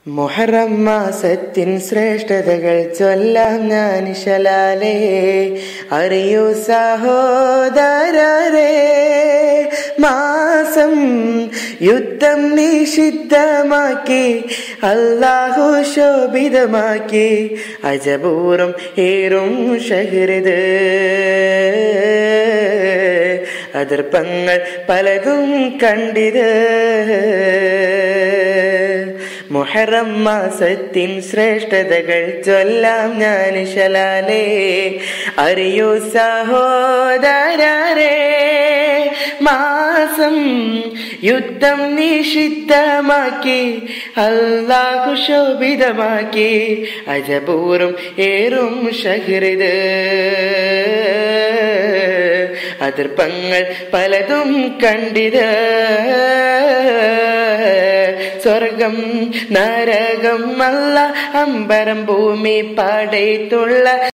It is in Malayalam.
മുഹറം മാസത്തിൻ ശ്രേഷ്ഠതകൾ ചൊല്ലാം ഞാൻ ശലാലേ അറിയൂ സഹോദരരേ മാസം യുദ്ധം നിഷിദ്ധമാക്കി അല്ലാഹു ശോഭിതമാക്കി അജപൂർവം ഏറും ഷഹൃത് അതിർപ്പങ്ങൾ പലതും കണ്ടിത് മുഹറം മാസത്തിൻ ശ്രേഷ്ഠതകൾ ചൊല്ലാം ഞാൻ ശലാലേ അറിയൂ സഹോദരരേ മാസം യുദ്ധം നിഷിദ്ധമാക്കി അല്ലാഹു ശോഭിതമാക്കി അജപൂർവം ഏറും ഷഹൃത് അതിർപ്പങ്ങൾ പലതും കണ്ടിത് സ്വർഗം നരകം അല്ല അമ്പരം ഭൂമി പടയത്തുള്ള